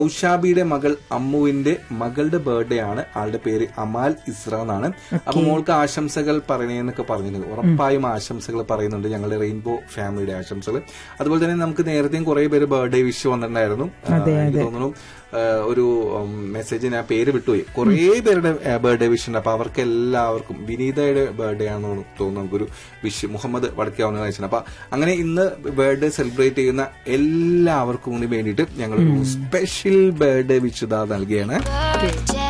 ഔഷാബിയുടെ മകൾ അമ്മുവിന്റെ മകളുടെ ബർത്ത്ഡേ ആണ് ആളുടെ പേര് അമാൽ ഇസ്ര എന്നാണ് അപ്പൊ മോൾക്ക് ആശംസകൾ പറയണേന്നൊക്കെ പറഞ്ഞിട്ടുണ്ട് ഉറപ്പായും ആശംസകൾ പറയുന്നുണ്ട് ഞങ്ങളുടെ റെയിൻബോ ഫാമിലിയുടെ ആശംസകൾ അതുപോലെ തന്നെ നമുക്ക് നേരത്തെയും കുറെ പേര് ബർത്ത്ഡേ വിഷ് വന്നിട്ടുണ്ടായിരുന്നു ആ, എനിക്ക് തോന്നുന്നു ആ, ഒരു മെസ്സേജ് ഞാൻ പേര് വിട്ടുപോയി കുറേ പേരുടെ ബർത്ത്ഡേ വിഷ് ഉണ്ട് അപ്പൊ അവർക്ക് എല്ലാവർക്കും വിനീതയുടെ ബർത്ത്ഡേ ആണെന്ന് തോന്നുന്നു നമുക്കൊരു വിഷ് മുഹമ്മദ് വടക്കാവുന്ന അയച്ചത് അപ്പൊ അങ്ങനെ ഇന്ന് ബർത്ത്ഡേ സെലിബ്രേറ്റ് ചെയ്യുന്ന എല്ലാവർക്കും കൂടി വേണ്ടിയിട്ട് ഞങ്ങളൊരു സ്പെഷ്യൽ ബർത്ത്ഡേ വിഷ് ഇതാ നൽകിയാണ് birthday